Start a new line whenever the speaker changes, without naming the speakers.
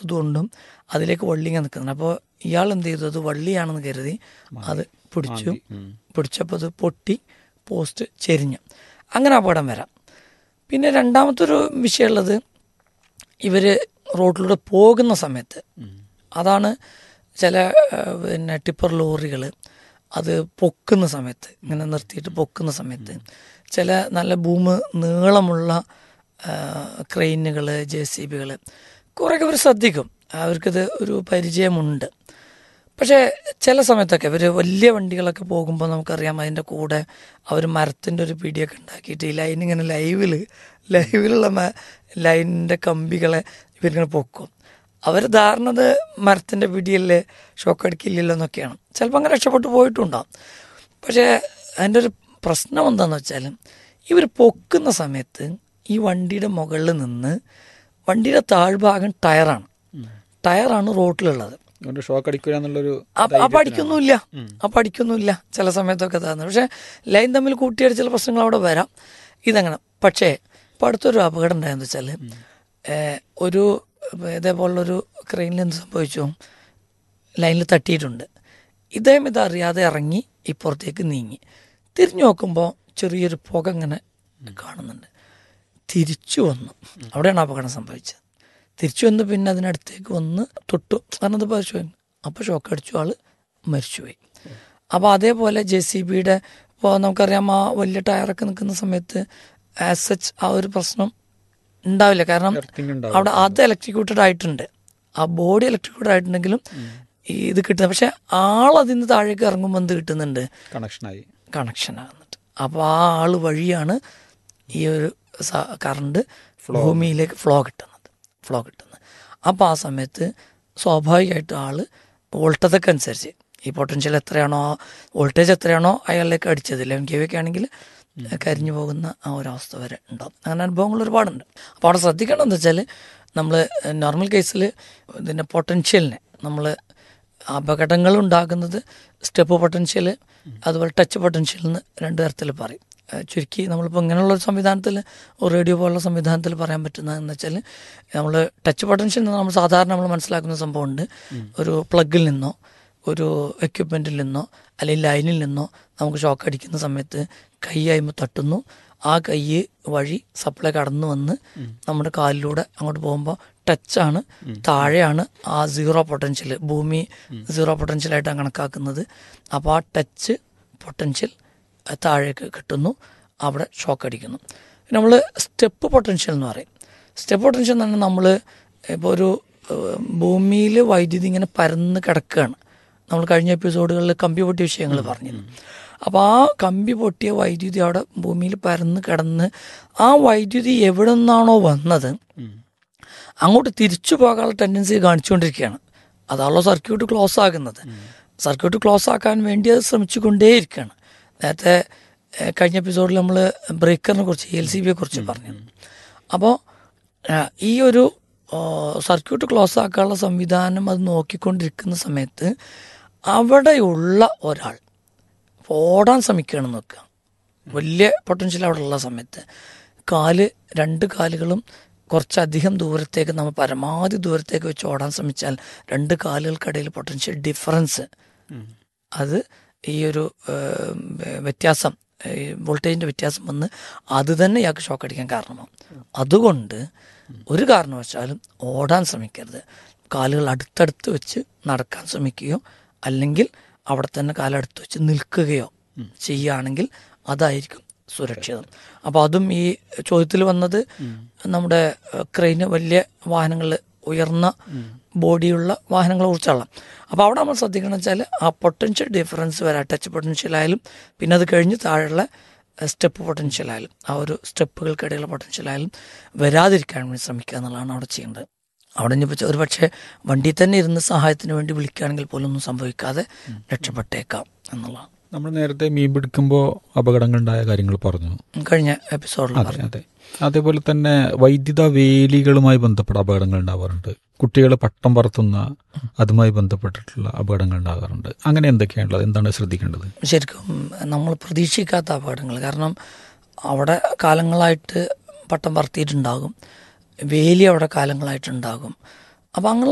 കൊണ്ടും അതിലേക്ക് വള്ളി ഇങ്ങനെ നിൽക്കുന്നുണ്ട് അപ്പോൾ ഇയാൾ എന്ത് ചെയ്തു അത് വള്ളിയാണെന്ന് കരുതി അത് പിടിച്ചു പിടിച്ചപ്പോൾ അത് പൊട്ടി പോസ്റ്റ് ചെരിഞ്ഞു അങ്ങനെ അപകടം വരാം പിന്നെ രണ്ടാമത്തെ ഒരു വിഷയമുള്ളത് ഇവർ റോഡിലൂടെ പോകുന്ന സമയത്ത് അതാണ് ചില ആ, പിന്നെ ടിപ്പർ ലോറികൾ അത് പൊക്കുന്ന സമയത്ത് ഇങ്ങനെ നിർത്തിയിട്ട് പൊക്കുന്ന സമയത്ത് ചില നല്ല ഭൂമി നീളമുള്ള ക്രെയിനുകൾ ജെ സി ബികൾ കുറേയൊക്കെ അവർ ശ്രദ്ധിക്കും അവർക്കിത് ഒരു പരിചയമുണ്ട് പക്ഷേ ചില സമയത്തൊക്കെ ഇവർ വലിയ വണ്ടികളൊക്കെ പോകുമ്പോൾ നമുക്കറിയാം അതിൻ്റെ കൂടെ അവർ മരത്തിൻ്റെ ഒരു പിടിയൊക്കെ ഉണ്ടാക്കിയിട്ട് ഈ ലൈൻ ഇങ്ങനെ ലൈവിൽ ലൈവിലുള്ള മ- ലൈനിൻ്റെ കമ്പികളെ ഇവരിങ്ങനെ പൊക്കും അവർ ധാരണത് മരത്തിൻ്റെ പിടിയല്ലേ ഷോക്ക് അടിക്കില്ലല്ലോ എന്നൊക്കെയാണ് ചിലപ്പോൾ അങ്ങനെ രക്ഷപ്പെട്ടു പോയിട്ടുണ്ടാവും പക്ഷേ അതിൻ്റെ ഒരു പ്രശ്നം എന്താണെന്ന് വെച്ചാൽ ഇവർ പൊക്കുന്ന സമയത്ത് ഈ വണ്ടിയുടെ മുകളിൽ നിന്ന് വണ്ടിയുടെ താഴ്ഭാഗം ടയറാണ് ടയറാണ് റോട്ടിലുള്ളത്
അതുകൊണ്ട് ഷോക്ക് അടിക്കുക എന്നുള്ളൊരു
അപ്പൊ അപ്പൊ അടിക്കൊന്നുമില്ല അപ്പൊ അടിക്കൊന്നുമില്ല ചില സമയത്തൊക്കെ ഇതാണ് പക്ഷെ ലൈൻ തമ്മിൽ കൂട്ടിയടിച്ച ചില പ്രശ്നങ്ങൾ അവിടെ വരാം ഇതങ്ങനെ പക്ഷേ ഇപ്പൊ അടുത്തൊരു അപകടം ഉണ്ടായെന്ന് വെച്ചാൽ ഒരു ഇതേപോലുള്ളൊരു ക്രെയിനിൽ എന്ത് സംഭവിച്ചു ലൈനിൽ തട്ടിയിട്ടുണ്ട് ഇദ്ദേഹം ഇത് അറിയാതെ ഇറങ്ങി ഇപ്പുറത്തേക്ക് നീങ്ങി തിരിഞ്ഞു നോക്കുമ്പോൾ ചെറിയൊരു പുക ഇങ്ങനെ കാണുന്നുണ്ട് തിരിച്ചു വന്നു അവിടെയാണ് അപകടം സംഭവിച്ചത് തിരിച്ചു വന്ന് പിന്നെ അതിനടുത്തേക്ക് വന്ന് തൊട്ടു കാരണം അത് പരിശോധന അപ്പോൾ ഷോക്ക് അടിച്ചു ആള് മരിച്ചുപോയി അപ്പോൾ അതേപോലെ ജെ സി ബിയുടെ ഇപ്പോൾ നമുക്കറിയാം ആ വലിയ ടയറൊക്കെ നിൽക്കുന്ന സമയത്ത് ആസ് സച്ച് ആ ഒരു പ്രശ്നം ഉണ്ടാവില്ല കാരണം
Earthing ഉണ്ടാവും.
അവിടെ അത് ഇലക്ട്രിക്യൂട്ടഡ് ആയിട്ടുണ്ട് ആ ബോഡി ഇലക്ട്രിക്യൂട്ടഡ് ആയിട്ടുണ്ടെങ്കിലും ഈ ഇത് കിട്ടുന്നത് പക്ഷെ ആൾ അതിന് താഴേക്ക് ഇറങ്ങുമ്പോൾ എന്ത് കിട്ടുന്നുണ്ട്
കണക്ഷനായി
കണക്ഷൻ ആകുന്നുണ്ട് അപ്പോൾ ആ ആൾ വഴിയാണ് ഈ ഒരു കറണ്ട് ഭൂമിയിലേക്ക് ഫ്ലോ കിട്ടുന്നത് ഫ്ലോ കിട്ടുന്നത് അപ്പോൾ ആ സമയത്ത് സ്വാഭാവികമായിട്ട് ആൾ വോൾട്ടതൊക്കെ അനുസരിച്ച് ഈ പൊട്ടൻഷ്യൽ എത്രയാണോ ആ വോൾട്ടേജ് എത്രയാണോ അയാളിലേക്ക് അടിച്ചത് ലെവൻ കെ ഒക്കെ ആണെങ്കിൽ കരിഞ്ഞു പോകുന്ന ആ ഒരു അവസ്ഥ വരെ ഉണ്ടാവും അങ്ങനെ അനുഭവങ്ങൾ ഒരുപാടുണ്ട് അപ്പോൾ അവിടെ ശ്രദ്ധിക്കണം എന്താ വെച്ചാൽ നമ്മൾ നോർമൽ കേസിൽ ഇതിൻ്റെ പൊട്ടൻഷ്യലിനെ നമ്മൾ അപകടങ്ങൾ ഉണ്ടാകുന്നത് സ്റ്റെപ്പ് പൊട്ടൻഷ്യൽ അതുപോലെ ടച്ച് പൊട്ടൻഷ്യൽ എന്ന് രണ്ട് തരത്തിൽ പറയും ഏഹ് ചുരുക്കി നമ്മളിപ്പോൾ ഇങ്ങനെയുള്ള ഒരു സംവിധാനത്തിൽ റേഡിയോ പോലുള്ള സംവിധാനത്തിൽ പറയാൻ പറ്റുന്നതെന്ന് വെച്ചാൽ നമ്മൾ ടച്ച് പൊട്ടൻഷ്യൽ എന്ന് നമ്മൾ സാധാരണ നമ്മൾ മനസ്സിലാക്കുന്ന സംഭവമുണ്ട് ഒരു പ്ലഗിൽ നിന്നോ ഒരു എക്യുപ്മെൻറ്റിൽ നിന്നോ അല്ലെങ്കിൽ ലൈനിൽ നിന്നോ നമുക്ക് ഷോക്ക് അടിക്കുന്ന സമയത്ത് കൈ ആയ്മ തട്ടുന്നു ആ കൈ വഴി സപ്ലൈ കടന്നു വന്ന് നമ്മുടെ കാലിലൂടെ അങ്ങോട്ട് പോകുമ്പോൾ ടച്ചാണ് താഴെയാണ് ആ സീറോ പൊട്ടൻഷ്യൽ ഭൂമി സീറോ പൊട്ടൻഷ്യലായിട്ടാണ് കണക്കാക്കുന്നത് അപ്പോൾ ആ ടച്ച് പൊട്ടൻഷ്യൽ താഴേക്ക് കിട്ടുന്നു അവിടെ ഷോക്ക് അടിക്കുന്നു നമ്മൾ സ്റ്റെപ്പ് പൊട്ടൻഷ്യൽ എന്ന് പറയും സ്റ്റെപ്പ് പൊട്ടൻഷ്യൽ എന്ന് പറഞ്ഞാൽ നമ്മൾ ഇപ്പോൾ ഒരു ഭൂമിയിൽ വൈദ്യുതി ഇങ്ങനെ പരന്ന് കിടക്കുകയാണ് നമ്മൾ കഴിഞ്ഞ എപ്പിസോഡുകളിൽ കമ്പി പൊട്ടിയ വിഷയങ്ങൾ പറഞ്ഞിരുന്നു അപ്പോൾ ആ കമ്പി പൊട്ടിയ വൈദ്യുതി അവിടെ ഭൂമിയിൽ പരന്ന് കിടന്ന് ആ വൈദ്യുതി എവിടെ നിന്നാണോ വന്നത് അങ്ങോട്ട് തിരിച്ചു പോകാനുള്ള ടെൻഡൻസി കാണിച്ചുകൊണ്ടിരിക്കുകയാണ് അതാണല്ലോ സർക്യൂട്ട് ക്ലോസ് ആകുന്നത് സർക്യൂട്ട് ക്ലോസ് ആക്കാൻ വേണ്ടി അത് ശ്രമിച്ചുകൊണ്ടേയിരിക്കുകയാണ് നേരത്തെ ഏഹ്, കഴിഞ്ഞ എപ്പിസോഡിൽ നമ്മൾ ബ്രേക്കറിനെ കുറിച്ച് എൽ സി ബിയെ കുറിച്ച് പറഞ്ഞു അപ്പോൾ ഈ ഒരു സർക്യൂട്ട് ക്ലോസ് ആക്കാനുള്ള സംവിധാനം അത് നോക്കിക്കൊണ്ടിരിക്കുന്ന സമയത്ത് അവിടെയുള്ള ഒരാൾ ഓടാൻ ശ്രമിക്കുകയാണെന്ന് നോക്കുക വലിയ പൊട്ടൻഷ്യൽ അവിടെ ഉള്ള സമയത്ത് കാല് രണ്ട് കാലുകളും കുറച്ചധികം ദൂരത്തേക്ക് നമ്മൾ പരമാവധി ദൂരത്തേക്ക് വെച്ച് ഓടാൻ ശ്രമിച്ചാൽ രണ്ട് കാലുകൾക്കിടയിൽ പൊട്ടൻഷ്യൽ ഡിഫറൻസ് അത് ഈ ഒരു ഏഹ്, വ്യത്യാസം വോൾട്ടേജിന്റെ വ്യത്യാസം വന്ന് അത് തന്നെ ഇയാൾക്ക് ഷോക്ക് അടിക്കാൻ കാരണമാവും അതുകൊണ്ട് ഒരു കാരണവശാലും ഓടാൻ ശ്രമിക്കരുത് കാലുകൾ അടുത്തടുത്ത് വെച്ച് നടക്കാൻ ശ്രമിക്കുകയോ അല്ലെങ്കിൽ അവിടെ തന്നെ കാലടുത്ത് വെച്ച് നിൽക്കുകയോ ചെയ്യുകയാണെങ്കിൽ അതായിരിക്കും സുരക്ഷിതം അപ്പോൾ അതും ഈ ചോദ്യത്തിൽ വന്നത് നമ്മുടെ ക്രെയിന് വലിയ വാഹനങ്ങളിൽ ഉയർന്ന ബോഡിയുള്ള വാഹനങ്ങളെ കുറിച്ചാണ് അപ്പോൾ അവിടെ നമ്മൾ ശ്രദ്ധിക്കണം വെച്ചാൽ ആ പൊട്ടൻഷ്യൽ ഡിഫറൻസ് വരാം ടച്ച് പൊട്ടൻഷ്യൽ ആയാലും പിന്നെ അത് കഴിഞ്ഞ് താഴെയുള്ള സ്റ്റെപ്പ് പൊട്ടൻഷ്യൽ ആയാലും ആ ഒരു സ്റ്റെപ്പുകൾക്കിടയിലുള്ള പൊട്ടൻഷ്യൽ ആയാലും വരാതിരിക്കാൻ വേണ്ടി ശ്രമിക്കുക എന്നുള്ളതാണ് അവിടെ ചെയ്യേണ്ടത് അവിടെ ഇനി ഒരു പക്ഷേ വണ്ടിയിൽ തന്നെ ഇരുന്ന് സഹായത്തിന് വേണ്ടി വിളിക്കുകയാണെങ്കിൽ പോലും ഒന്നും സംഭവിക്കാതെ രക്ഷപ്പെട്ടേക്കാം എന്നുള്ളതാണ്
നമ്മൾ നേരത്തെ മീൻ പിടിക്കുമ്പോൾ അപകടങ്ങളുണ്ടായ കാര്യങ്ങൾ പറഞ്ഞു
കഴിഞ്ഞ എപ്പിസോഡിൽ
അതെ അതെ അതേപോലെ തന്നെ വൈദ്യുത വേലികളുമായി ബന്ധപ്പെട്ട അപകടങ്ങൾ ഉണ്ടാവാറുണ്ട് കുട്ടികൾ പട്ടം പറത്തുന്ന അതുമായി ബന്ധപ്പെട്ടിട്ടുള്ള അപകടങ്ങൾ ഉണ്ടാകാറുണ്ട് അങ്ങനെ എന്തൊക്കെയാണുള്ളത് എന്താണ് ശ്രദ്ധിക്കേണ്ടത്
ശരിക്കും നമ്മൾ പ്രതീക്ഷിക്കാത്ത അപകടങ്ങൾ കാരണം അവിടെ കാലങ്ങളായിട്ട് പട്ടം പറത്തിയിട്ടുണ്ടാകും വേലി അവിടെ കാലങ്ങളായിട്ടുണ്ടാകും അപ്പം അങ്ങനെ